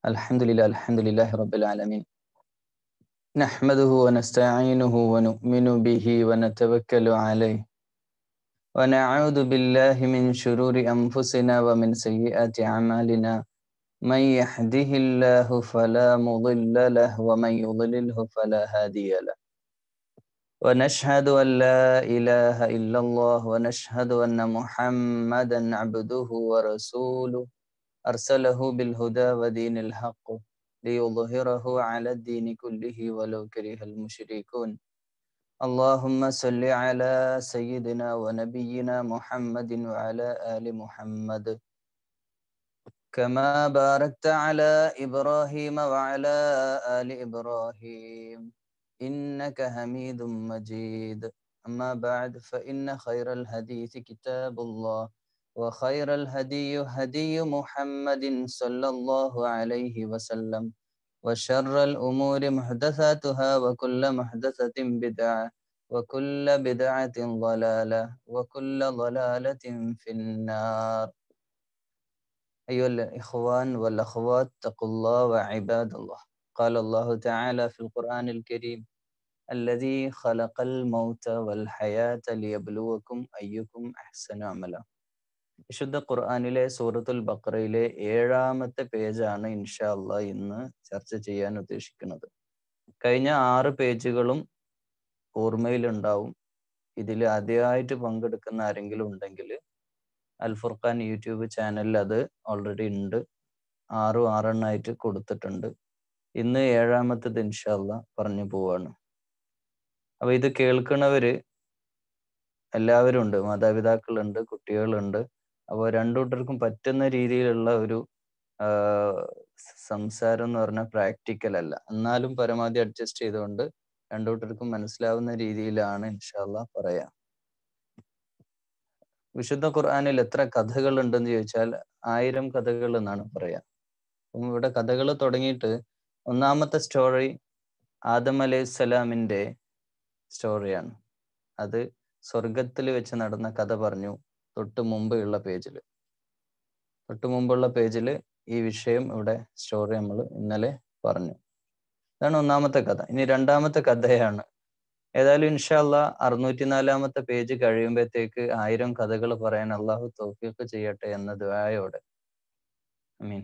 الحمد لله الحمد لله رب العالمين نحمده ونستعينه ونؤمن به ونتوكل عليه ونعوذ بالله من شرور أنفسنا ومن سيئات أعمالنا من يهده الله فلا مضل له ومن يضلله فلا هادي له ونشهد أن لا إله إلا الله ونشهد أن محمدا عبده ورسوله أرسله بالهدى ودين الحق ليظهره على الدين كله ولو كره المشركون اللهم صل على سيدنا ونبينا محمد وعلى آل محمد كما باركت على إبراهيم وعلى آل إبراهيم إنك حميد مجيد أما بعد فإن خير الحديث كتاب الله وخير الهدي هدي محمد صلى الله عليه وسلم وشر الأمور محدثاتها وكل محدثة بدعة وكل بدعة ضلالة وكل ضلالة في النار أيها الإخوان والأخوات اتقوا الله وعباد الله قال الله تعالى في القرآن الكريم الذي خلق الموت والحياة ليبلوكم أيكم أحسن عملا വിശുദ്ധ ഖുർആാനിലെ സൂറത്തുൽ ബക്രയിലെ ഏഴാമത്തെ പേജാണ് ഇൻഷാ അള്ളാ ഇന്ന് ചർച്ച ചെയ്യാൻ ഉദ്ദേശിക്കുന്നത് കഴിഞ്ഞ ആറ് പേജുകളും ഓർമ്മയിലുണ്ടാവും ഇതിൽ ആദ്യമായിട്ട് പങ്കെടുക്കുന്ന ആരെങ്കിലും ഉണ്ടെങ്കിൽ അൽ ഫുർഖാൻ യൂട്യൂബ് ചാനലിൽ അത് ഓൾറെഡി ഉണ്ട് ആറും ആറെണ്ണായിട്ട് കൊടുത്തിട്ടുണ്ട് ഇന്ന് ഏഴാമത്തത് ഇൻഷാല്ല പറഞ്ഞു പോവാണ് അപ്പൊ ഇത് കേൾക്കുന്നവര് എല്ലാവരും ഉണ്ട് മാതാപിതാക്കളുണ്ട് കുട്ടികളുണ്ട് അപ്പോൾ രണ്ടു കൂട്ടർക്കും പറ്റുന്ന രീതിയിലുള്ള ഒരു സംസാരം എന്ന് പറഞ്ഞാൽ പ്രാക്ടിക്കൽ അല്ല എന്നാലും പരമാവധി അഡ്ജസ്റ്റ് ചെയ്തുകൊണ്ട് രണ്ടു കൂട്ടർക്കും മനസ്സിലാവുന്ന രീതിയിലാണ് ഇൻഷാല്ല പറയാം വിശുദ്ധ ഖുർആാനിൽ എത്ര കഥകൾ ഉണ്ടെന്ന് ചോദിച്ചാൽ ആയിരം കഥകൾ എന്നാണ് പറയാ അപ്പം ഇവിടെ കഥകൾ തുടങ്ങിയിട്ട് ഒന്നാമത്തെ സ്റ്റോറി ആദം അലൈഹി സ്വലാമിന്റെ സ്റ്റോറിയാണ് അത് സ്വർഗത്തിൽ വെച്ച് നടന്ന കഥ പറഞ്ഞു തൊട്ട് മുമ്പ് ഉള്ള പേജിൽ തൊട്ട് മുമ്പുള്ള പേജിൽ ഈ വിഷയം ഇവിടെ സ്റ്റോറി നമ്മൾ ഇന്നലെ പറഞ്ഞു ഇതാണ് ഒന്നാമത്തെ കഥ ഇനി രണ്ടാമത്തെ കഥയാണ് ഏതായാലും ഇൻഷാല്ല അറുന്നൂറ്റി നാലാമത്തെ പേജ് കഴിയുമ്പോഴത്തേക്ക് ആയിരം കഥകൾ പറയാൻ അള്ളാഹു തൗഫീഖ് ചെയ്യട്ടെ എന്ന ദ്വായോടെ മീൻ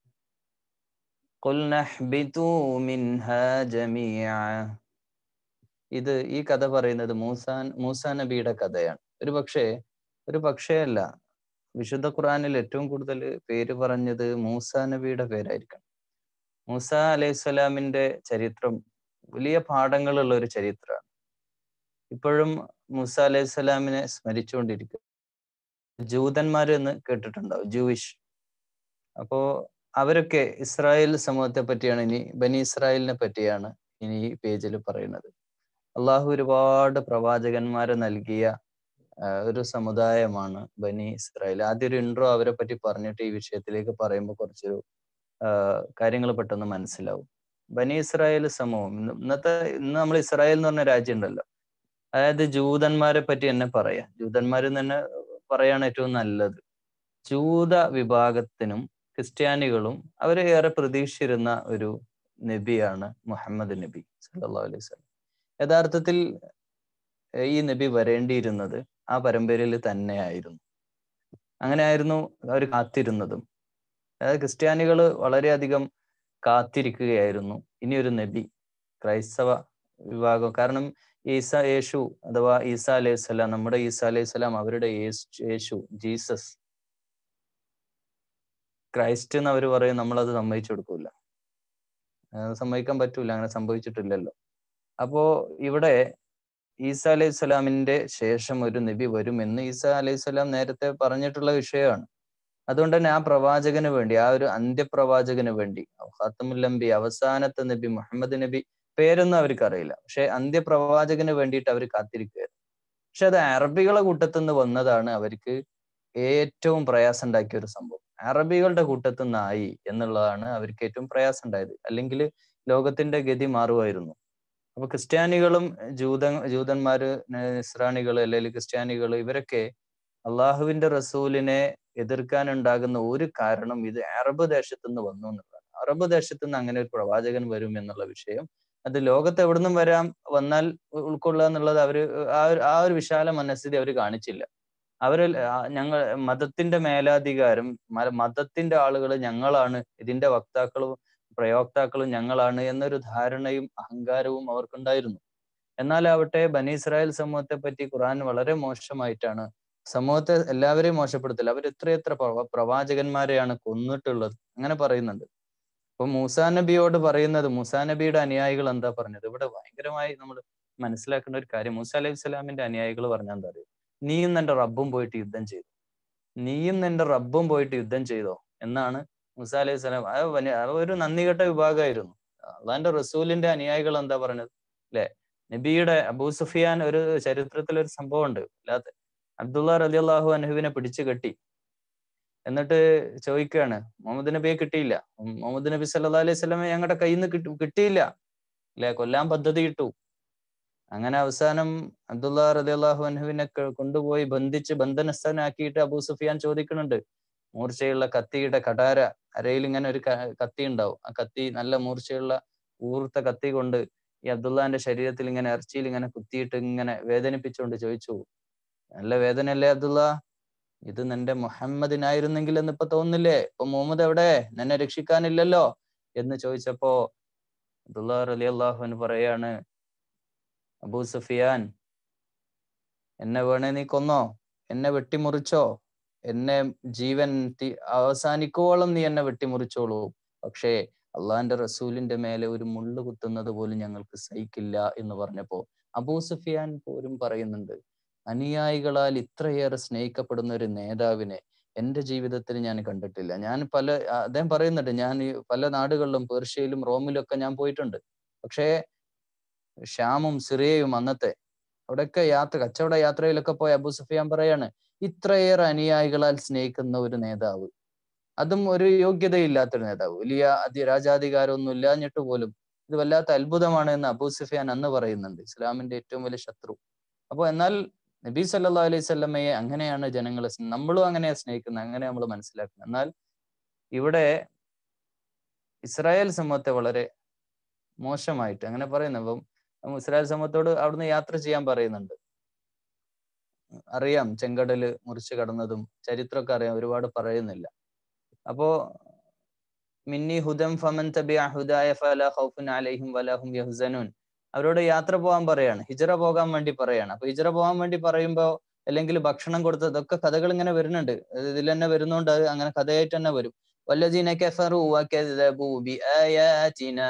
قل نحبتوا منها جميعا ഇത് ഈ കഥ പറയുന്നത് മൂസാൻ മൂസാ നബിയുടെ കഥയാണ് ഒരു പക്ഷേ ഒരു പക്ഷേ അല്ല വിശുദ്ധ ഖുറാനിൽ ഏറ്റവും കൂടുതൽ പേര് പറഞ്ഞത് മൂസാ നബിയുടെ പേരായിരിക്കണം മൂസ അലൈഹി സ്വലാമിന്റെ ചരിത്രം വലിയ പാഠങ്ങളുള്ള ഒരു ചരിത്രമാണ് ഇപ്പോഴും മൂസ അലൈഹി സ്വലാമിനെ സ്മരിച്ചുകൊണ്ടിരിക്കുക ജൂതന്മാർ എന്ന് കേട്ടിട്ടുണ്ടാവും ജൂയിഷ് അപ്പോ അവരൊക്കെ ഇസ്രായേൽ സമൂഹത്തെ പറ്റിയാണ് ഇനി ബനി ഇസ്രായേലിനെ പറ്റിയാണ് ഇനി ഈ പേജിൽ പറയുന്നത് അള്ളാഹു ഒരുപാട് പ്രവാചകന്മാരെ നൽകിയ ഒരു സമുദായമാണ് ബനി ഇസ്രായേൽ ആദ്യം ഒരു ഇൻട്രോ അവരെ പറ്റി പറഞ്ഞിട്ട് ഈ വിഷയത്തിലേക്ക് പറയുമ്പോൾ കുറച്ചൊരു കാര്യങ്ങൾ പെട്ടെന്ന് മനസ്സിലാവും ബനി ഇസ്രായേൽ സമൂഹം ഇന്നത്തെ ഇന്ന് നമ്മൾ ഇസ്രായേൽ എന്ന് പറഞ്ഞ രാജ്യം ഉണ്ടല്ലോ അതായത് ജൂതന്മാരെ പറ്റി തന്നെ പറയാം ജൂതന്മാർ തന്നെ പറയാണ് ഏറ്റവും നല്ലത് ജൂത വിഭാഗത്തിനും ക്രിസ്ത്യാനികളും അവരെ ഏറെ പ്രതീക്ഷിച്ചിരുന്ന ഒരു നബിയാണ് മുഹമ്മദ് നബി സല്ലാ അലൈഹി സ്വലം യഥാർത്ഥത്തിൽ ഈ നബി വരേണ്ടിയിരുന്നത് ആ പരമ്പരയിൽ തന്നെയായിരുന്നു അങ്ങനെയായിരുന്നു അവർ കാത്തിരുന്നതും അതായത് ക്രിസ്ത്യാനികൾ വളരെയധികം കാത്തിരിക്കുകയായിരുന്നു ഇനി ഒരു നബി ക്രൈസ്തവ വിഭാഗം കാരണം ഈസ യേശു അഥവാ ഈസ അലൈഹി സ്വലാം നമ്മുടെ ഈസ അലൈഹി സ്വലാം അവരുടെ യേശു ജീസസ് ക്രൈസ്റ്റ് എന്ന് അവർ പറയും നമ്മളത് സമ്മതിച്ചു കൊടുക്കൂല സമ്മതിക്കാൻ പറ്റൂല അങ്ങനെ സംഭവിച്ചിട്ടില്ലല്ലോ അപ്പോ ഇവിടെ ഈസ അലൈഹി സ്വലാമിന്റെ ശേഷം ഒരു നബി വരുമെന്ന് ഈസ അലൈഹി സ്വലാം നേരത്തെ പറഞ്ഞിട്ടുള്ള വിഷയമാണ് അതുകൊണ്ട് തന്നെ ആ പ്രവാചകന് വേണ്ടി ആ ഒരു അന്ത്യപ്രവാചകന് വേണ്ടി ഖാത്തമുല്ലംബി അവസാനത്തെ നബി മുഹമ്മദ് നബി പേരൊന്നും അവർക്ക് അറിയില്ല പക്ഷെ അന്ത്യപ്രവാചകന് വേണ്ടിയിട്ട് അവർ കാത്തിരിക്കുകയായിരുന്നു പക്ഷെ അത് അറബികളെ കൂട്ടത്തു നിന്ന് വന്നതാണ് അവർക്ക് ഏറ്റവും പ്രയാസം ഉണ്ടാക്കിയ ഒരു സംഭവം അറബികളുടെ കൂട്ടത്തു നിന്നായി എന്നുള്ളതാണ് അവർക്ക് ഏറ്റവും പ്രയാസം ഉണ്ടായത് അല്ലെങ്കിൽ ലോകത്തിന്റെ ഗതി മാറുമായിരുന്നു അപ്പൊ ക്രിസ്ത്യാനികളും ജൂത ജൂതന്മാര് ഇസ്രാണികൾ അല്ലെങ്കിൽ ക്രിസ്ത്യാനികൾ ഇവരൊക്കെ അള്ളാഹുവിന്റെ റസൂലിനെ എതിർക്കാനുണ്ടാകുന്ന ഒരു കാരണം ഇത് അറബ് ദേശത്ത് നിന്ന് വന്നു എന്നുള്ളതാണ് ആ അറബ് ദേശത്ത് നിന്ന് അങ്ങനെ ഒരു പ്രവാചകൻ വരും എന്നുള്ള വിഷയം അത് ലോകത്ത് എവിടുന്നും വരാം വന്നാൽ ഉ- ഉൾക്കൊള്ളുക എന്നുള്ളത് അവര് ആ ഒരു ആ ഒരു വിശാല മനസ്ഥിതി അവർ കാണിച്ചില്ല അവര് ഞങ്ങൾ മതത്തിന്റെ മേലാധികാരം മ- മതത്തിന്റെ ആളുകൾ ഞങ്ങളാണ് ഇതിന്റെ വക്താക്കളും പ്രയോക്താക്കളും ഞങ്ങളാണ് എന്നൊരു ധാരണയും അഹങ്കാരവും അവർക്കുണ്ടായിരുന്നു എന്നാലാവട്ടെ ബനി ഇസ്രായേൽ സമൂഹത്തെ പറ്റി ഖുർആൻ വളരെ മോശമായിട്ടാണ് സമൂഹത്തെ എല്ലാവരെയും മോശപ്പെടുത്തില്ല അവർ എത്രയെത്ര പ്രവ- പ്രവാചകന്മാരെയാണ് കൊന്നിട്ടുള്ളത് അങ്ങനെ പറയുന്നുണ്ട് ഇപ്പൊ മൂസാ നബിയോട് പറയുന്നത് മൂസാ നബിയുടെ അനുയായികൾ എന്താ പറഞ്ഞത് ഇവിടെ ഭയങ്കരമായി നമ്മൾ മനസ്സിലാക്കേണ്ട ഒരു കാര്യം മൂസ അലൈഹി സ്വലാമിന്റെ അനുയായികൾ പറഞ്ഞാൽ എന്താ അറിയോ നീയും നിന്റെ റബ്ബും പോയിട്ട് യുദ്ധം ചെയ്തു നീയും നിന്റെ റബ്ബും പോയിട്ട് യുദ്ധം ചെയ്തോ എന്നാണ് മൂസ അലൈഹി സ്വലാം അത് വനി- അത് ഒരു നന്ദി കെട്ട വിഭാഗമായിരുന്നു അള്ളാന്റെ റസൂലിന്റെ അനുയായികൾ എന്താ പറഞ്ഞത് അല്ലെ നബിയുടെ അബൂ സുഫിയാൻ ഒരു ചരിത്രത്തിൽ ഒരു സംഭവം ഉണ്ട് അല്ലാതെ അബ്ദുള്ള റലി അള്ളാഹു അനഹുവിനെ പിടിച്ചു കെട്ടി എന്നിട്ട് ചോദിക്കുകയാണ് മുഹമ്മദ് നബിയെ കിട്ടിയില്ല ഉം മുഹമ്മദ് നബി സല്ലാ അലൈഹി സ്വലമെ ഞങ്ങളുടെ കയ്യിൽ നിന്ന് കിട്ടി കിട്ടിയില്ല അല്ലെ കൊല്ലാൻ പദ്ധതി ഇട്ടു അങ്ങനെ അവസാനം അബ്ദുള്ള റലി അള്ളാഹു അനഹുവിനെ ക- കൊണ്ടുപോയി ബന്ധിച്ച് ബന്ധനസ്ഥനാക്കിയിട്ട് അബൂ സുഫിയാൻ ചോദിക്കുന്നുണ്ട് മൂർച്ചയുള്ള കത്തിയുടെ കടാര അരയിൽ ഇങ്ങനെ ഒരു ക- കത്തി ഉണ്ടാവും ആ കത്തി നല്ല മൂർച്ചയുള്ള ഊർത്ത കത്തി കൊണ്ട് ഈ അബ്ദുള്ളാന്റെ ശരീരത്തിൽ ഇങ്ങനെ ഇറച്ചിയിൽ ഇങ്ങനെ കുത്തിയിട്ട് ഇങ്ങനെ വേദനിപ്പിച്ചുകൊണ്ട് ചോദിച്ചു നല്ല വേദനയല്ലേ അബ്ദുള്ള ഇത് നിന്റെ മുഹമ്മദിനായിരുന്നെങ്കിൽ എന്ന് ഇപ്പൊ തോന്നുന്നില്ലേ ഇപ്പൊ മുഹമ്മദ് എവിടെ നിന്നെ രക്ഷിക്കാനില്ലല്ലോ എന്ന് ചോദിച്ചപ്പോ അബ്ദുള്ള റലി അള്ളാഹുവിന് പറയാണ് അബൂ സുഫിയാൻ എന്നെ വേണേ നീ കൊന്നോ എന്നെ വെട്ടിമുറിച്ചോ എന്നെ ജീവൻ തി അവസാനിക്കോളം നീ എന്നെ വെട്ടിമുറിച്ചോളൂ പക്ഷേ അള്ളാന്റെ റസൂലിന്റെ മേലെ ഒരു മുള്ളു കുത്തുന്നത് പോലും ഞങ്ങൾക്ക് സഹിക്കില്ല എന്ന് പറഞ്ഞപ്പോ അബൂ സുഫിയാൻ പോലും പറയുന്നുണ്ട് അനുയായികളാൽ ഇത്രയേറെ സ്നേഹിക്കപ്പെടുന്ന ഒരു നേതാവിനെ എന്റെ ജീവിതത്തിൽ ഞാൻ കണ്ടിട്ടില്ല ഞാൻ പല ആ, അദ്ദേഹം പറയുന്നുണ്ട് ഞാൻ ഈ പല നാടുകളിലും പേർഷ്യയിലും റോമിലും ഒക്കെ ഞാൻ പോയിട്ടുണ്ട് പക്ഷേ ഷാമും സിറിയയും അന്നത്തെ അവിടെയൊക്കെ യാത്ര കച്ചവട യാത്രയിലൊക്കെ പോയ അബൂ സുഫിയാൻ പറയാണ് ഇത്രയേറെ അനുയായികളാൽ സ്നേഹിക്കുന്ന ഒരു നേതാവ് അതും ഒരു യോഗ്യതയില്ലാത്തൊരു നേതാവ് വലിയ അതി രാജാധികാരമൊന്നും ഇല്ലാഞ്ഞിട്ട് പോലും ഇത് വല്ലാത്ത അത്ഭുതമാണ് എന്ന് അബൂ സുഫിയാൻ അന്ന് പറയുന്നുണ്ട് ഇസ്ലാമിന്റെ ഏറ്റവും വലിയ ശത്രു അപ്പൊ എന്നാൽ നബി സല്ലാ അലൈഹി സ്വല്ലമ്മയെ അങ്ങനെയാണ് ജനങ്ങൾ നമ്മളും അങ്ങനെ സ്നേഹിക്കുന്നത് അങ്ങനെ നമ്മൾ മനസ്സിലാക്കുന്നത് എന്നാൽ ഇവിടെ ഇസ്രായേൽ സമൂഹത്തെ വളരെ മോശമായിട്ട് അങ്ങനെ പറയുന്നു അപ്പം ഇസ്രായേൽ സമൂഹത്തോട് അവിടുന്ന് യാത്ര ചെയ്യാൻ പറയുന്നുണ്ട് അറിയാം ചെങ്കടല് മുറിച്ച് കടന്നതും ചരിത്രമൊക്കെ അറിയാം ഒരുപാട് പറയുന്നില്ല അപ്പോ മിന്നി ഹുദം ഫമൻ തബിഅ ഹുദായ ഫലാ ഖൗഫുൻ അലൈഹിം വലാഹും യഹ്സനൂൻ അവരോട് യാത്ര പോകാൻ പറയാണ് ഹിജറ പോകാൻ വേണ്ടി പറയാണ് അപ്പൊ ഹിജറ പോകാൻ വേണ്ടി പറയുമ്പോ അല്ലെങ്കിൽ ഭക്ഷണം കൊടുത്ത് ഇതൊക്കെ കഥകൾ ഇങ്ങനെ വരുന്നുണ്ട് അത് ഇതിൽ തന്നെ വരുന്നോണ്ട് അത് അങ്ങനെ കഥയായിട്ട് തന്നെ വരും والذين كفروا وكذبوا بآياتنا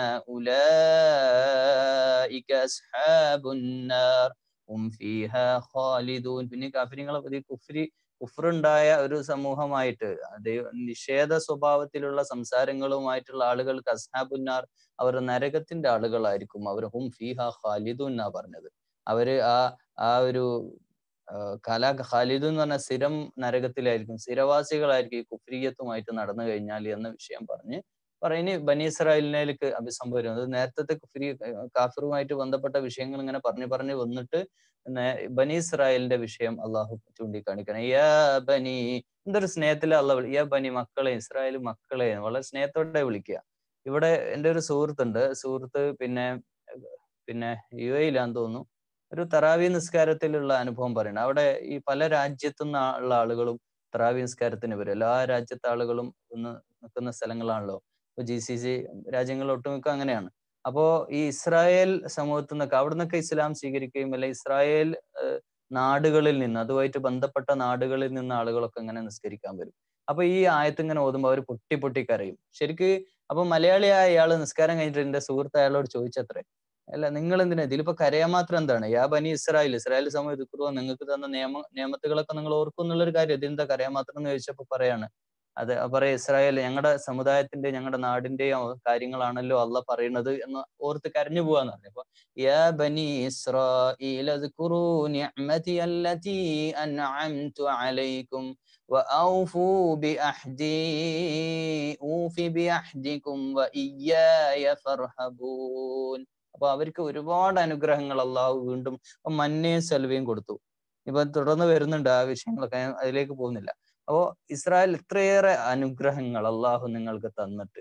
أولئك أصحاب النار هم فيها خالدون പിന്നെ കാഫിരിങ്ങളെ പറ്റി കുഫ്രി കുഫറുണ്ടായ ഒരു സമൂഹമായിട്ട് ദൈവ നിഷേധ സ്വഭാവത്തിലുള്ള സംസാരങ്ങളുമായിട്ടുള്ള ആളുകൾക്ക് അസ്ഹാബുന്നാർ അവർ നരകത്തിന്റെ ആളുകളായിരിക്കും അവർ ഹും ഫീഹ ഖാലിദുൻ എന്നാ പറഞ്ഞത് അവര് ആ ആ ഒരു കല ഖാലിദ് എന്ന് പറഞ്ഞ സ്ഥിരം നരകത്തിലായിരിക്കും സ്ഥിരവാസികളായിരിക്കും ഈ കുഫ്രീയത്തുമായിട്ട് നടന്നു കഴിഞ്ഞാൽ എന്ന വിഷയം പറഞ്ഞ് പറയുന്ന ബനി ഇസ്രായേലിനേക്ക് അഭിസംബോധന അത് നേരത്തെ കുഫ്രി കാഫിറുമായിട്ട് ബന്ധപ്പെട്ട വിഷയങ്ങൾ ഇങ്ങനെ പറഞ്ഞു പറഞ്ഞു വന്നിട്ട് ബനി ഇസ്രായേലിന്റെ വിഷയം അള്ളാഹു ചൂണ്ടിക്കാണിക്കണം യാ ബനി എന്തൊരു സ്നേഹത്തിലെ അള്ളാഹ് വിളി യാ ബനി മക്കളെ ഇസ്രായേൽ മക്കളെ വളരെ സ്നേഹത്തോടെ വിളിക്കുക ഇവിടെ എൻ്റെ ഒരു സുഹൃത്തുണ്ട് സുഹൃത്ത് പിന്നെ പിന്നെ യു എയിലാന്ന് തോന്നുന്നു ഒരു തറാവി നിസ്കാരത്തിലുള്ള അനുഭവം പറയുന്നത് അവിടെ ഈ പല രാജ്യത്തു നിന്ന് ഉള്ള ആളുകളും തറാവി നിസ്കാരത്തിന് വരും എല്ലാ രാജ്യത്തെ ആളുകളും ഒന്ന് നിൽക്കുന്ന സ്ഥലങ്ങളാണല്ലോ ഇപ്പൊ ജി സി സി രാജ്യങ്ങൾ ഒട്ടുമിക്ക അങ്ങനെയാണ് അപ്പോ ഈ ഇസ്രായേൽ സമൂഹത്തിൽ നിന്നൊക്കെ അവിടെ നിന്നൊക്കെ ഇസ്ലാം സ്വീകരിക്കുകയും അല്ലെ ഇസ്രായേൽ നാടുകളിൽ നിന്ന് അതുമായിട്ട് ബന്ധപ്പെട്ട നാടുകളിൽ നിന്ന് ആളുകളൊക്കെ ഇങ്ങനെ നിസ്കരിക്കാൻ വരും അപ്പൊ ഈ ആയത്ത് ഇങ്ങനെ ഓതുമ്പോൾ അവർ പൊട്ടി പൊട്ടി കരയും ശരിക്ക് അപ്പൊ മലയാളിയായ അയാൾ നിസ്കാരം കഴിഞ്ഞിട്ട് എന്റെ സുഹൃത്ത് അയാളോട് ചോദിച്ചത്രേ അല്ല നിങ്ങൾ എന്തിനാ ഇതിലിപ്പോ കരയാൻ മാത്രം എന്താണ് യാ ബനി ഇസ്രായേൽ ഇസ്രായേൽ സമയത്ത് കുറുവ നിങ്ങൾക്ക് തന്ന നിയമ നിയമത്തുകളൊക്കെ നിങ്ങൾ ഓർക്കും എന്നുള്ളൊരു കാര്യം ഇതെന്താ കരയാൻ മാത്രം എന്ന് ചോദിച്ചപ്പോ പറയാണ് അത് പറയാ ഇസ്രായേൽ ഞങ്ങളുടെ സമുദായത്തിന്റെ ഞങ്ങളുടെ നാടിന്റെയും കാര്യങ്ങളാണല്ലോ അല്ല പറയുന്നത് എന്ന് ഓർത്ത് കരഞ്ഞു പോവാന്ന് പറഞ്ഞു അപ്പൊ യാ ബനി ഇസ്രായേൽ നിഅമതി അല്ലതി അൻഅംതു അലൈക്കും وأوفوا بأحدي أوف بأحدكم وإياي فارهبون അപ്പൊ അവർക്ക് ഒരുപാട് അനുഗ്രഹങ്ങൾ അള്ളാഹു വീണ്ടും മന്നയും സെൽവയും കൊടുത്തു ഇപ്പൊ തുടർന്ന് വരുന്നുണ്ട് ആ വിഷയങ്ങളൊക്കെ ഞാൻ അതിലേക്ക് പോകുന്നില്ല അപ്പോ ഇസ്രായേൽ ഇത്രയേറെ അനുഗ്രഹങ്ങൾ അള്ളാഹു നിങ്ങൾക്ക് തന്നിട്ട്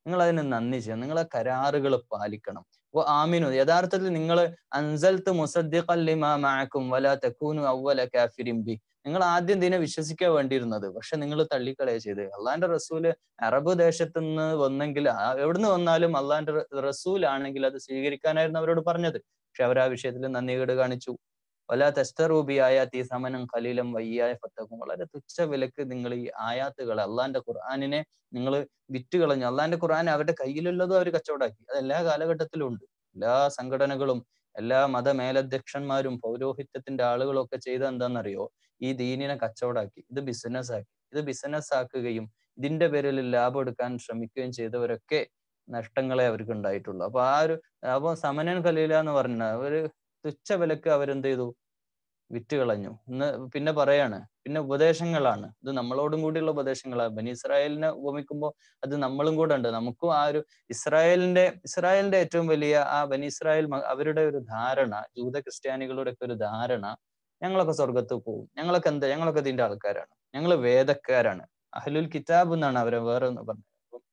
നിങ്ങൾ അതിന് നന്ദി ചെയ്യണം നിങ്ങൾ ആ കരാറുകൾ പാലിക്കണം അപ്പൊ ആമിനു യഥാർത്ഥത്തിൽ നിങ്ങൾ അൻസൽത്ത് മുസദ്ദിഖല്ലിമാക്കും വല തെക്കൂനു അവല കാഫിരിം ബി നിങ്ങൾ ആദ്യം ഇതിനെ വിശ്വസിക്കാൻ വേണ്ടിയിരുന്നത് പക്ഷെ നിങ്ങൾ തള്ളിക്കളയ ചെയ്ത് അള്ളാന്റെ റസൂല് അറബ് ദേശത്ത് നിന്ന് വന്നെങ്കിൽ എവിടുന്ന് വന്നാലും അള്ളാന്റെ റസൂൽ ആണെങ്കിൽ അത് സ്വീകരിക്കാനായിരുന്നു അവരോട് പറഞ്ഞത് പക്ഷെ അവർ ആ വിഷയത്തിൽ നന്ദികേട് കാണിച്ചു വല തെസ്തറൂബി ആയാത്തി സമനം കലീലം വയ്യായ ഫത്തക്കും വളരെ തുച്ഛ വിലക്ക് നിങ്ങൾ ഈ ആയാത്തുകളെ അള്ളാന്റെ ഖുർആാനിനെ നിങ്ങൾ വിറ്റ് കളഞ്ഞു അള്ളാന്റെ ഖുർആൻ അവരുടെ കയ്യിലുള്ളതും അവർ കച്ചവടാക്കി അത് എല്ലാ കാലഘട്ടത്തിലും ഉണ്ട് എല്ലാ സംഘടനകളും എല്ലാ മതമേലധ്യക്ഷന്മാരും പൗരോഹിത്യത്തിന്റെ ആളുകളും ഒക്കെ ചെയ്ത എന്താണെന്നറിയോ ഈ ദീനിനെ കച്ചവടാക്കി ഇത് ബിസിനസ് ആക്കി ഇത് ബിസിനസ് ആക്കുകയും ഇതിന്റെ പേരിൽ ലാഭം എടുക്കാൻ ശ്രമിക്കുകയും ചെയ്തവരൊക്കെ നഷ്ടങ്ങളെ അവർക്ക് ഉണ്ടായിട്ടുള്ളൂ അപ്പൊ ആ ഒരു അപ്പൊ സമനൻ കലീല എന്ന് പറഞ്ഞ ഒരു തുച്ഛ വിലക്ക് അവരെന്ത് ചെയ്തു വിറ്റ് കളഞ്ഞു ഇന്ന് പിന്നെ പറയാണ് പിന്നെ ഉപദേശങ്ങളാണ് ഇത് നമ്മളോടും കൂടിയുള്ള ഉപദേശങ്ങളാണ് ബനി ഇസ്രായേലിനെ ഉപമിക്കുമ്പോൾ അത് നമ്മളും കൂടെ ഉണ്ട് നമുക്കും ആ ഒരു ഇസ്രായേലിന്റെ ഇസ്രായേലിന്റെ ഏറ്റവും വലിയ ആ ബനി ഇസ്രായേൽ അവരുടെ ഒരു ധാരണ ജൂത ക്രിസ്ത്യാനികളുടെ ഒക്കെ ഒരു ധാരണ ഞങ്ങളൊക്കെ സ്വർഗത്ത് പോകും ഞങ്ങളൊക്കെ എന്താ ഞങ്ങളൊക്കെ ഇതിന്റെ ആൾക്കാരാണ് ഞങ്ങൾ വേദക്കാരാണ് അഹ്ലുൽ കിതാബ് എന്നാണ് അവരെ വേറെ ഒന്ന് പറഞ്ഞത്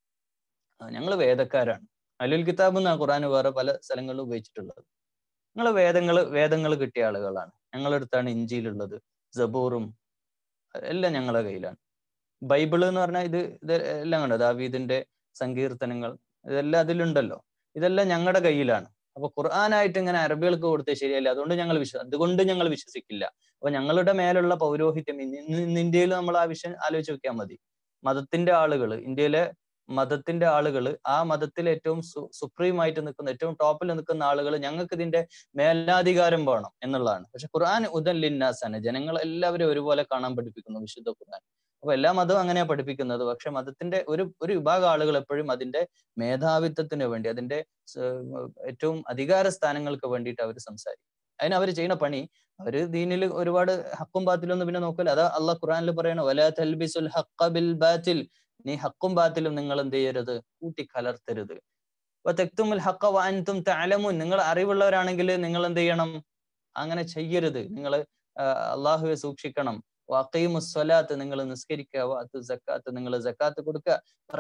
ഞങ്ങൾ വേദക്കാരാണ് അഹ്ലുൽ കിതാബ് എന്നാണ് ഖുറാൻ വേറെ പല സ്ഥലങ്ങളിലും ഉപയോഗിച്ചിട്ടുള്ളത് ഞങ്ങൾ വേദങ്ങൾ വേദങ്ങൾ കിട്ടിയ ആളുകളാണ് ഞങ്ങളുടെ അടുത്താണ് ഇഞ്ചിയിലുള്ളത് ജബൂറും എല്ലാം ഞങ്ങളുടെ കയ്യിലാണ് ബൈബിള് എന്ന് പറഞ്ഞാൽ ഇത് ഇത് എല്ലാം കണ്ടോ ദാവീദിന്റെ സങ്കീർത്തനങ്ങൾ ഇതെല്ലാം അതിലുണ്ടല്ലോ ഇതെല്ലാം ഞങ്ങളുടെ കയ്യിലാണ് അപ്പൊ ഖുർആനായിട്ട് ഇങ്ങനെ അറബികൾക്ക് കൊടുത്തത് ശരിയല്ല അതുകൊണ്ട് ഞങ്ങൾ വിശ്വ അതുകൊണ്ട് ഞങ്ങൾ വിശ്വസിക്കില്ല അപ്പൊ ഞങ്ങളുടെ മേലുള്ള പൗരോഹിത്യം ഇന്ന് ഇന്ത്യയിൽ നമ്മൾ ആ വിഷയം ആലോചിച്ച് നോക്കിയാൽ മതി മതത്തിന്റെ ആളുകൾ ഇന്ത്യയിലെ മതത്തിന്റെ ആളുകൾ ആ മതത്തിൽ ഏറ്റവും സുപ്രീം ആയിട്ട് നിൽക്കുന്ന ഏറ്റവും ടോപ്പിൽ നിൽക്കുന്ന ആളുകൾ ഞങ്ങൾക്ക് ഇതിന്റെ മേലാധികാരം വേണം എന്നുള്ളതാണ് പക്ഷെ ഖുർആൻ ഉദല്ലിന്നാസാണ് ജനങ്ങൾ എല്ലാവരും ഒരുപോലെ കാണാൻ പഠിപ്പിക്കുന്നു വിശുദ്ധ ഖുർആൻ അപ്പൊ എല്ലാ മതവും അങ്ങനെയാ പഠിപ്പിക്കുന്നത് പക്ഷെ മതത്തിന്റെ ഒരു ഒരു വിഭാഗം ആളുകൾ എപ്പോഴും അതിന്റെ മേധാവിത്വത്തിന് വേണ്ടി അതിന്റെ ഏറ്റവും അധികാര സ്ഥാനങ്ങൾക്ക് വേണ്ടിയിട്ട് അവർ സംസാരിക്കും അതിന് അവർ ചെയ്യുന്ന പണി അവര് ദീനിൽ ഒരുപാട് ഹക്കും ബാത്തിലൊന്നും പിന്നെ നോക്കില്ല അതാ അള്ളാഹ് ഖുറാനിൽ പറയണ വലാ തൽബിസുൽ ഹഖ ബിൽ ബാത്തിൽ നീ ഹക്കും ബാത്തിലും നിങ്ങൾ എന്ത് ചെയ്യരുത് കൂട്ടിക്കലർത്തരുത് തെക്തുമുൽ ഹക്ക വാൻതും തലമുൻ നിങ്ങൾ അറിവുള്ളവരാണെങ്കിൽ നിങ്ങൾ എന്ത് ചെയ്യണം അങ്ങനെ ചെയ്യരുത് നിങ്ങൾ അള്ളാഹുവെ സൂക്ഷിക്കണം വാക്കയും സ്വലാത്ത് നിങ്ങൾ നിസ്കരിക്കുക വാത്ത് ജക്കാത്ത് നിങ്ങൾ ജക്കാത്ത് കൊടുക്കുക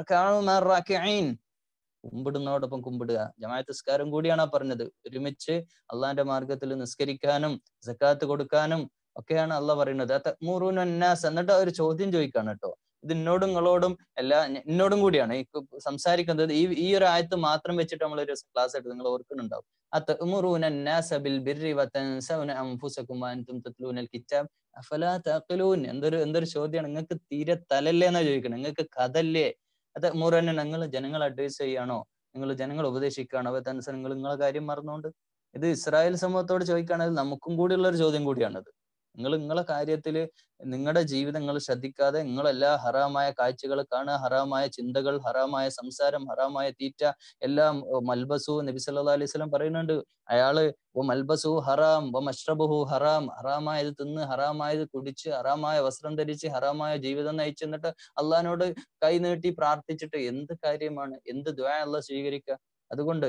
കുമ്പിടുന്നതോടൊപ്പം കുമ്പിടുക ജമാഅത്ത് നിസ്കാരം കൂടിയാണ് പറഞ്ഞത് ഒരുമിച്ച് അള്ളാന്റെ മാർഗത്തിൽ നിസ്കരിക്കാനും ജക്കാത്ത് കൊടുക്കാനും ഒക്കെയാണ് അള്ള പറയുന്നത് തക്മൂറുനാസ് എന്നിട്ട് ഒരു ചോദ്യം ചോദിക്കാണ് കേട്ടോ ഇത് എന്നോടും നിങ്ങളോടും എല്ലാ എന്നോടും കൂടിയാണ് ഈ സംസാരിക്കുന്നത് ഈ ഈ ഒരു ആയത്ത് മാത്രം വെച്ചിട്ട് നമ്മൾ ഒരു ക്ലാസ് എടുത്ത് നിങ്ങൾ ഓർക്കുന്നുണ്ടാവും എന്തൊരു എന്തൊരു ചോദ്യമാണ് നിങ്ങൾക്ക് തീരെ തലല്ലേ എന്നാ ചോദിക്കണം നിങ്ങൾക്ക് കഥല്ലേ അത് മുറന്നെ നിങ്ങൾ ജനങ്ങൾ അഡ്വൈസ് ചെയ്യാണോ നിങ്ങൾ ജനങ്ങൾ ഉപദേശിക്കുകയാണോ അതനുസരിച്ച് നിങ്ങൾ നിങ്ങളെ കാര്യം മറന്നുകൊണ്ട് ഇത് ഇസ്രായേൽ സമൂഹത്തോട് ചോദിക്കുകയാണെങ്കിൽ നമുക്കും കൂടിയുള്ള ഒരു ചോദ്യം കൂടിയാണത് നിങ്ങൾ നിങ്ങളെ കാര്യത്തിൽ നിങ്ങളുടെ ജീവിതങ്ങൾ ശ്രദ്ധിക്കാതെ നിങ്ങളെല്ലാ ഹറാമായ കാഴ്ചകൾ കാണുക ഹറാമായ ചിന്തകൾ ഹറാമായ സംസാരം ഹറാമായ തീറ്റ എല്ലാം മൽബസു നബി സല്ലാ അലൈഹി സ്വലം പറയുന്നുണ്ട് അയാള് ഓ മൽബസു ഹറാം ഓ മഷ്റബുഹു ഹറാം ഹറാമായത് തിന്ന് ഹറാമായത് കുടിച്ച് ഹറാമായ വസ്ത്രം ധരിച്ച് ഹറാമായ ജീവിതം നയിച്ച് എന്നിട്ട് അള്ളഹാനോട് കൈ നീട്ടി പ്രാർത്ഥിച്ചിട്ട് എന്ത് കാര്യമാണ് എന്ത് ദ്വാ അള്ളാഹ് സ്വീകരിക്കുക അതുകൊണ്ട്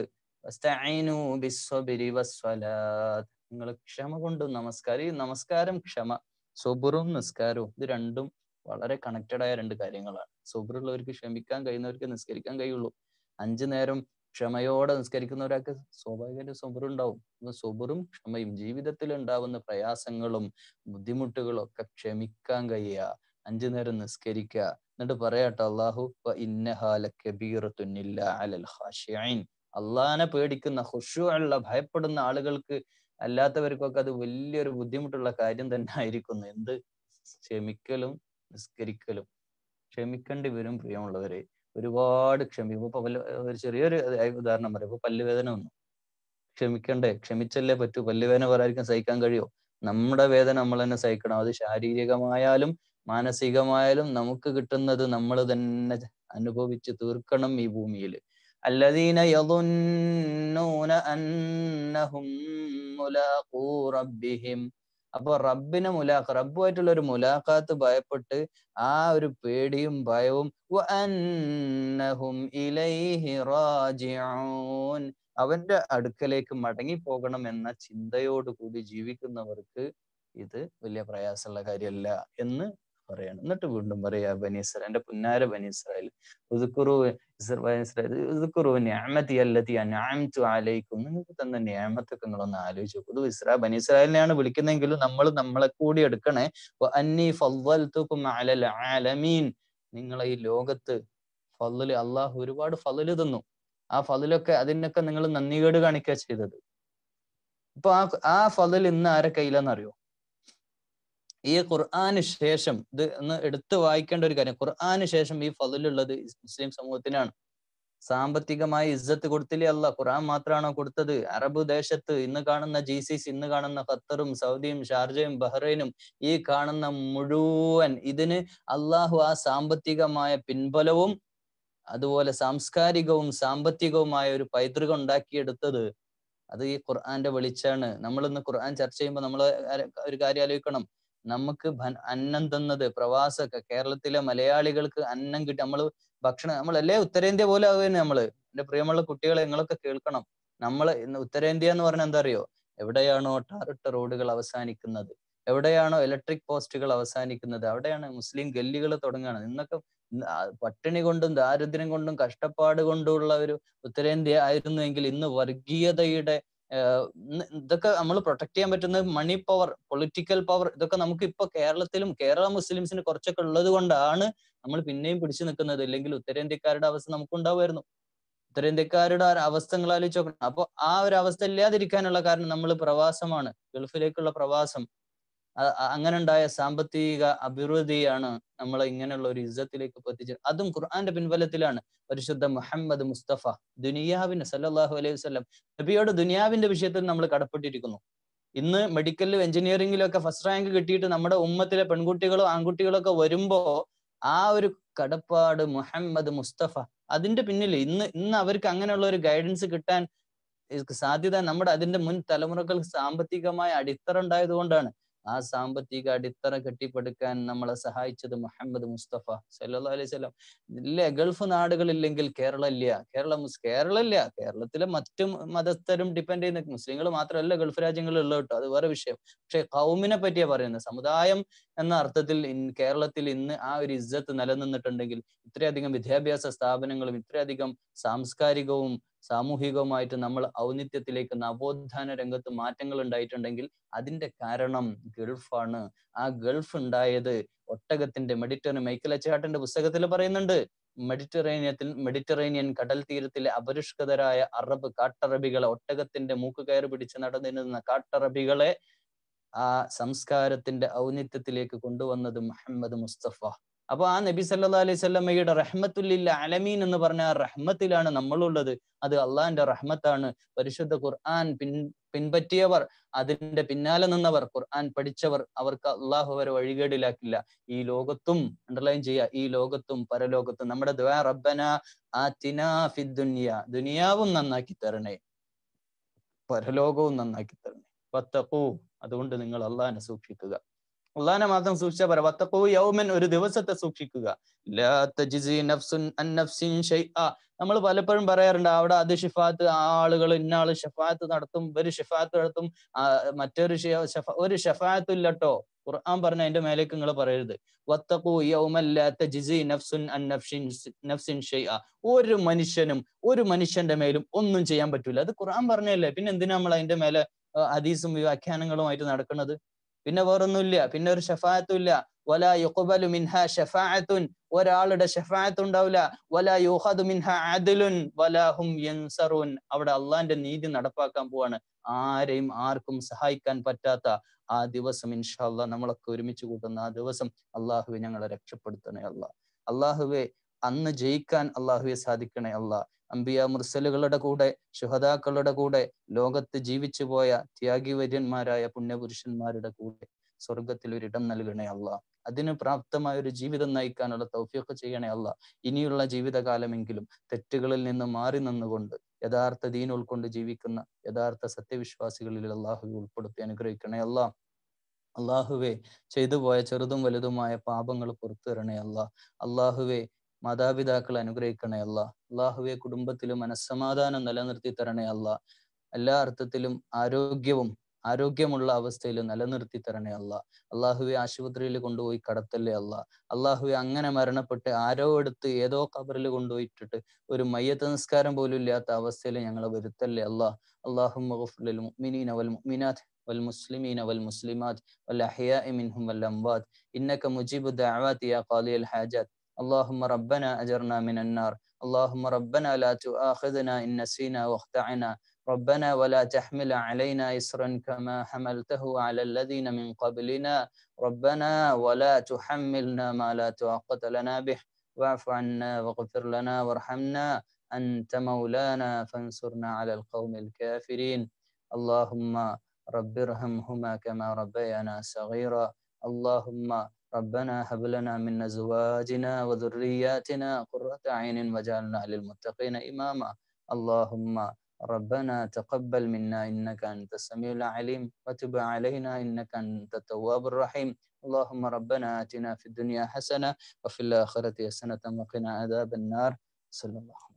നിങ്ങൾ ക്ഷമ കൊണ്ട് നമസ്കാരം ഈ നമസ്കാരം ക്ഷമ സൊബറും നിസ്കാരവും ഇത് രണ്ടും വളരെ കണക്റ്റഡ് ആയ രണ്ട് കാര്യങ്ങളാണ് സൊബറുള്ളവർക്ക് ക്ഷമിക്കാൻ കഴിയുന്നവർക്ക് നിസ്കരിക്കാൻ കഴിയുള്ളൂ അഞ്ചു നേരം ക്ഷമയോടെ നിസ്കരിക്കുന്ന ഒരാൾക്ക് സ്വാഭാവികമായിട്ട് സൊബറുണ്ടാവും സൊബറും ക്ഷമയും ജീവിതത്തിൽ ഉണ്ടാവുന്ന പ്രയാസങ്ങളും ബുദ്ധിമുട്ടുകളും ഒക്കെ ക്ഷമിക്കാൻ കഴിയുക അഞ്ചു നേരം നിസ്കരിക്കുക എന്നിട്ട് പറയാട്ടോ അള്ളാഹു ഇന്നഹാല കബീറത്തുന്നില്ല അലൽ ഹാഷിയൈൻ അള്ളാനെ പേടിക്കുന്ന ഹുഷു ഉള്ള ഭയപ്പെടുന്ന ആളുകൾക്ക് അല്ലാത്തവർക്കൊക്കെ അത് വലിയൊരു ബുദ്ധിമുട്ടുള്ള കാര്യം തന്നെ ആയിരിക്കുന്നു എന്ത് ക്ഷമിക്കലും നിസ്കരിക്കലും ക്ഷമിക്കേണ്ടി വരും പ്രിയമുള്ളവരെ ഒരുപാട് ക്ഷമിക്കും ഇപ്പൊ പല്ല് ഒരു ചെറിയൊരു ഉദാഹരണം പറയാം ഇപ്പൊ പല്ലുവേദന വന്നു ക്ഷമിക്കണ്ടേ ക്ഷമിച്ചല്ലേ പറ്റൂ പല്ലുവേദന പറയായിരിക്കും സഹിക്കാൻ കഴിയോ നമ്മുടെ വേദന നമ്മൾ തന്നെ സഹിക്കണം അത് ശാരീരികമായാലും മാനസികമായാലും നമുക്ക് കിട്ടുന്നത് നമ്മൾ തന്നെ അനുഭവിച്ച് തീർക്കണം ഈ ഭൂമിയിൽ الذين يظنون أنهم ملاقو ربهم അപ്പൊ റബ്ബിനെ മുലാഖ റബ്ബുമായിട്ടുള്ള ഒരു മുലാഖാത്ത് ഭയപ്പെട്ട് ആ ഒരു പേടിയും ഭയവും അവന്റെ അടുക്കലേക്ക് മടങ്ങി പോകണം എന്ന ചിന്തയോടുകൂടി ജീവിക്കുന്നവർക്ക് ഇത് വലിയ പ്രയാസമുള്ള കാര്യമല്ല എന്ന് പറയാണ് എന്നിട്ട് വീണ്ടും പറയാ ബനീസ്ര എന്റെ പുന്നാര ബനീസ്രായേൽ ഉദുക്കുറു ഉദുക്കുറു ഞാമത്തി അല്ലത്തി അനാമത്തു ആലയിക്കും നിങ്ങൾക്ക് തന്ന ഞാമത്തൊക്കെ നിങ്ങളൊന്ന് ആലോചിച്ച് നോക്കൂ ഇത് ഇസ്രാ ബനീസ്രായേലിനെയാണ് വിളിക്കുന്നെങ്കിലും നമ്മൾ നമ്മളെ കൂടി എടുക്കണേ അന്നി ഫവ്വൽതുക്കും അലൽ ആലമീൻ നിങ്ങളെ ഈ ലോകത്ത് ഫضല് അള്ളാഹു ഒരുപാട് ഫضല് തന്നു ആ ഫضലൊക്കെ അതിനൊക്കെ നിങ്ങൾ നന്ദികേട് കാണിക്കുക ചെയ്തത് ഇപ്പൊ ആ ആ ഫضൽ ഇന്ന് ആരെ കയ്യിലെന്നറിയോ ഈ ഖുർആന് ശേഷം ഇത് ഒന്ന് എടുത്തു വായിക്കേണ്ട ഒരു കാര്യം ഖുർആന് ശേഷം ഈ ഫضലുള്ളത് മുസ്ലിം സമൂഹത്തിനാണ് സാമ്പത്തികമായി ഇജ്ജത്ത് കൊടുത്തില്ലേ അല്ല ഖുർആൻ മാത്രമാണോ കൊടുത്തത് അറബ് ദേശത്ത് ഇന്ന് കാണുന്ന ജി സി സി ഇന്ന് കാണുന്ന ഖത്തറും സൗദിയും ഷാർജയും ബഹ്റൈനും ഈ കാണുന്ന മുഴുവൻ ഇതിന് അള്ളാഹു ആ സാമ്പത്തികമായ പിൻബലവും അതുപോലെ സാംസ്കാരികവും സാമ്പത്തികവുമായ ഒരു പൈതൃകം ഉണ്ടാക്കിയെടുത്തത് അത് ഈ ഖുർആന്റെ വെളിച്ചാണ് നമ്മൾ ഇന്ന് ഖുർആൻ ചർച്ച ചെയ്യുമ്പോൾ നമ്മൾ ഒരു കാര്യം ആലോചിക്കണം നമുക്ക് അന്നം തന്നത് പ്രവാസ കേരളത്തിലെ മലയാളികൾക്ക് അന്നം കിട്ടി നമ്മൾ ഭക്ഷണം നമ്മളല്ലേ ഉത്തരേന്ത്യ പോലെ ആവുകയാണ് നമ്മള് എന്റെ പ്രിയമുള്ള കുട്ടികളെ നിങ്ങളൊക്കെ കേൾക്കണം നമ്മൾ ഇന്ന് ഉത്തരേന്ത്യ എന്ന് പറഞ്ഞാൽ എന്താ അറിയോ എവിടെയാണോ ടാറിട്ട റോഡുകൾ അവസാനിക്കുന്നത് എവിടെയാണോ ഇലക്ട്രിക് പോസ്റ്റുകൾ അവസാനിക്കുന്നത് അവിടെയാണ് മുസ്ലിം ഗല്ലികൾ തുടങ്ങുകയാണ് ഇന്നൊക്കെ പട്ടിണി കൊണ്ടും ദാരിദ്ര്യം കൊണ്ടും കഷ്ടപ്പാട് കൊണ്ടുള്ള ഒരു ഉത്തരേന്ത്യ ആയിരുന്നുവെങ്കിൽ ഇന്ന് വർഗീയതയുടെ ഇതൊക്കെ നമ്മൾ പ്രൊട്ടക്ട് ചെയ്യാൻ പറ്റുന്നത് മണി പവർ പൊളിറ്റിക്കൽ പവർ ഇതൊക്കെ നമുക്ക് ഇപ്പൊ കേരളത്തിലും കേരള മുസ്ലിംസിന് കുറച്ചൊക്കെ ഉള്ളത് കൊണ്ടാണ് നമ്മൾ പിന്നെയും പിടിച്ചു നിൽക്കുന്നത് ഇല്ലെങ്കിൽ ഉത്തരേന്ത്യക്കാരുടെ അവസ്ഥ നമുക്കുണ്ടാവുമായിരുന്നു ഉത്തരേന്ത്യക്കാരുടെ അവസ്ഥകൾ ആലോചിച്ച് നോക്കണം അപ്പൊ ആ ഒരു അവസ്ഥ ഇല്ലാതിരിക്കാനുള്ള കാരണം നമ്മൾ പ്രവാസമാണ് ഗൾഫിലേക്കുള്ള പ്രവാസം അങ്ങനെ ഉണ്ടായ സാമ്പത്തിക അഭിവൃദ്ധിയാണ് നമ്മളെ ഇങ്ങനെയുള്ള ഒരു ഇജ്ജത്തിലേക്ക് എത്തിച്ചത് അതും ഖുർആന്റെ പിൻബലത്തിലാണ് പരിശുദ്ധ മുഹമ്മദ് മുസ്തഫ ദുനിയാവിന് സല്ലാഹു അലൈഹി വസ്ലം നബിയോട് ദുനിയാവിന്റെ വിഷയത്തിൽ നമ്മൾ കടപ്പെട്ടിരിക്കുന്നു ഇന്ന് മെഡിക്കലിലും എഞ്ചിനീയറിംഗിലും ഒക്കെ ഫസ്റ്റ് റാങ്ക് കിട്ടിയിട്ട് നമ്മുടെ ഉമ്മത്തിലെ പെൺകുട്ടികളോ ആൺകുട്ടികളോ ഒക്കെ വരുമ്പോ ആ ഒരു കടപ്പാട് മുഹമ്മദ് മുസ്തഫ അതിന്റെ പിന്നിൽ ഇന്ന് ഇന്ന് അവർക്ക് അങ്ങനെയുള്ള ഒരു ഗൈഡൻസ് കിട്ടാൻ സാധ്യത നമ്മുടെ അതിന്റെ മുൻ തലമുറകൾക്ക് സാമ്പത്തികമായ അടിത്തറ ഉണ്ടായത് കൊണ്ടാണ് ആ സാമ്പത്തിക അടിത്തറ കെട്ടിപ്പടുക്കാൻ നമ്മളെ സഹായിച്ചത് മുഹമ്മദ് മുസ്തഫ സല്ലാ അലൈഹി സ്വലം ഇല്ല ഗൾഫ് നാടുകളില്ലെങ്കിൽ കേരളം ഇല്ല കേരളം കേരളം ഇല്ല കേരളത്തിലെ മറ്റു മതസ്ഥരും ഡിപ്പെൻഡ് ചെയ്യുന്ന മുസ്ലിങ്ങൾ മാത്രമല്ല ഗൾഫ് രാജ്യങ്ങളിലുള്ള കേട്ടോ അത് വേറെ വിഷയം പക്ഷെ കൗമിനെ പറ്റിയാ പറയുന്നത് സമുദായം എന്ന അർത്ഥത്തിൽ കേരളത്തിൽ ഇന്ന് ആ ഒരു ഇജ്ജത്ത് നിലനിന്നിട്ടുണ്ടെങ്കിൽ ഇത്രയധികം വിദ്യാഭ്യാസ സ്ഥാപനങ്ങളും ഇത്രയധികം സാംസ്കാരികവും സാമൂഹികവുമായിട്ട് നമ്മൾ ഔന്നിത്യത്തിലേക്ക് നവോത്ഥാന രംഗത്ത് മാറ്റങ്ങൾ ഉണ്ടായിട്ടുണ്ടെങ്കിൽ അതിന്റെ കാരണം ഗൾഫാണ് ആ ഗൾഫ് ഉണ്ടായത് ഒട്ടകത്തിന്റെ മെഡിറ്ററേനിയൻ മൈക്കൽ അച്ചാട്ടന്റെ പുസ്തകത്തിൽ പറയുന്നുണ്ട് മെഡിറ്ററേനിയത്തിൽ മെഡിറ്ററേനിയൻ കടൽ തീരത്തിലെ അപരിഷ്കൃതരായ അറബ് കാട്ടറബികളെ ഒട്ടകത്തിന്റെ മൂക്ക് കയറി പിടിച്ച് നടന്നിരുന്ന കാട്ടറബികളെ ആ സംസ്കാരത്തിന്റെ ഔന്നിത്യത്തിലേക്ക് കൊണ്ടുവന്നത് മുഹമ്മദ് മുസ്തഫ അപ്പൊ ആ നബി സല്ലാ അലൈഹി സ്വല്ലമ്മയുടെ റഹ്മത്തുല്ലില്ല അലമീൻ എന്ന് പറഞ്ഞ ആ റഹ്മത്തിലാണ് നമ്മളുള്ളത് അത് അള്ളാഹിന്റെ റഹ്മത്താണ് പരിശുദ്ധ ഖുർആൻ പിൻ പിൻപറ്റിയവർ അതിന്റെ പിന്നാലെ നിന്നവർ ഖുർആൻ പഠിച്ചവർ അവർക്ക് അള്ളാഹു അവരെ വഴികേടിലാക്കില്ല ഈ ലോകത്തും അണ്ടർലൈൻ ചെയ്യുക ഈ ലോകത്തും പരലോകത്തും നമ്മുടെ ദ്വാ റബ്ബന ആതിനാ ഫിദ്ദുനിയ ദുനിയാവും നന്നാക്കി തരണേ പരലോകവും നന്നാക്കി തരണേ വത്തഖൂ അതുകൊണ്ട് നിങ്ങൾ അള്ളാഹിനെ സൂക്ഷിക്കുക അള്ളാഹിനെ മാത്രം സൂക്ഷിച്ചാൽ പറ വത്തഖൂ യൗമൻ ഒരു ദിവസത്തെ സൂക്ഷിക്കുക ലാ തജ്സി നഫ്സുൻ അൻ നഫ്സിൻ ഷൈഅ നമ്മൾ പലപ്പോഴും പറയാറുണ്ട് അവിടെ അത് ഷിഫാത്ത് ആ ആളുകൾ ഇന്ന ആള് ഷഫാത്ത് നടത്തും ഒരു ഷിഫാത്ത് നടത്തും മറ്റൊരു ഒരു ഷഫാത്തും ഇല്ലട്ടോ ഖുർആൻ പറഞ്ഞ അതിന്റെ മേലേക്ക് നിങ്ങൾ പറയരുത് വത്തഖൂ യൗമൻ ലാ തജ്സി നഫ്സുൻ അൻ നഫ്സിൻ നഫ്സിൻ ഷൈഅ ഒരു മനുഷ്യനും ഒരു മനുഷ്യന്റെ മേലും ഒന്നും ചെയ്യാൻ പറ്റൂല അത് ഖുർആൻ പറഞ്ഞല്ലേ പിന്നെ എന്തിനാ നമ്മൾ അതിന്റെ മേലെ ഹദീസും വ്യാഖ്യാനങ്ങളുമായിട്ട് നടക്കുന്നത് പിന്നെ വേറൊന്നുമില്ല പിന്നെ ഒരു ഷഫാത്തും ഇല്ല വല യുഖബലു മിൻഹ ഷഫാഅത്തുൻ ഒരാളുടെ ഷഫാഅത്ത് ഉണ്ടാവില്ല വല യുഹദു മിൻഹ അദലുൻ വല ഹും യൻസറുൻ അവിടെ അള്ളാന്റെ നീതി നടപ്പാക്കാൻ പോവാണ് ആരെയും ആർക്കും സഹായിക്കാൻ പറ്റാത്ത ആ ദിവസം ഇൻഷാല്ല നമ്മളൊക്കെ ഒരുമിച്ച് കൂട്ടുന്ന ആ ദിവസം അള്ളാഹുവെ ഞങ്ങളെ രക്ഷപ്പെടുത്തണേ അല്ല അള്ളാഹുവെ അന്ന് ജയിക്കാൻ അള്ളാഹുവെ സാധിക്കണേ അല്ല അംബിയ മുർസലുകളുടെ കൂടെ ശുഹതാക്കളുടെ കൂടെ ലോകത്ത് ജീവിച്ചു പോയ ത്യാഗിവര്യന്മാരായ പുണ്യപുരുഷന്മാരുടെ കൂടെ സ്വർഗത്തിൽ ഒരിടം നൽകണേ അല്ല അതിന് പ്രാപ്തമായ ഒരു ജീവിതം നയിക്കാനുള്ള തൗഫീഖ് ചെയ്യണേ അല്ല ഇനിയുള്ള ജീവിതകാലമെങ്കിലും തെറ്റുകളിൽ നിന്ന് മാറി നിന്നുകൊണ്ട് യഥാർത്ഥ ദീൻ ഉൾക്കൊണ്ട് ജീവിക്കുന്ന യഥാർത്ഥ സത്യവിശ്വാസികളിൽ അള്ളാഹു ഉൾപ്പെടുത്തി അനുഗ്രഹിക്കണേ അല്ല അള്ളാഹുവെ ചെയ്തു പോയ ചെറുതും വലുതുമായ പാപങ്ങൾ പുറത്തു തരണേ അല്ല അള്ളാഹുവെ മാതാപിതാക്കളെ അനുഗ്രഹിക്കണേ അല്ല അള്ളാഹുവെ കുടുംബത്തിലും മനസ്സമാധാനം നിലനിർത്തി തരണേ അല്ല എല്ലാ അർത്ഥത്തിലും ആരോഗ്യവും ആരോഗ്യമുള്ള അവസ്ഥയിൽ നിലനിർത്തി തരണേ അല്ല അള്ളാഹുവെ ആശുപത്രിയിൽ കൊണ്ടുപോയി കടത്തല്ലേ അല്ല അള്ളാഹുവെ അങ്ങനെ മരണപ്പെട്ട് ആരോ എടുത്ത് ഏതോ കബറിൽ കൊണ്ടുപോയിട്ടിട്ട് ഒരു മയ്യത്ത് നിസ്കാരം പോലും ഇല്ലാത്ത അവസ്ഥയിൽ ഞങ്ങളെ വരുത്തല്ലേ അല്ല اللهم اغفر للمؤمنين والمؤمنات والمسلمين والمسلمات والأحياء منهم والأموات إنك مجيب الدعوات يا قاضي الحاجات اللهم ربنا أجرنا من النار اللهم ربنا لا تؤاخذنا إن نسينا واخطأنا ربنا ولا تحمل علينا إصرا كما حملته على الذين من قبلنا ربنا ولا تحملنا ما لا طاقة لنا به واعف عنا واغفر لنا وارحمنا أنت مولانا فانصرنا على القوم الكافرين اللهم رب ارحمهما كما ربيانا صغيرا اللهم ربنا هب لنا من أزواجنا وذرياتنا قرة عين واجعلنا للمتقين إماما اللهم ربنا تقبل منا إنك أنت السميع العليم وتب علينا إنك أنت التواب الرحيم اللهم ربنا آتنا في الدنيا حسنة وفي الآخرة حسنة وقنا عذاب النار صلى الله عليه وسلم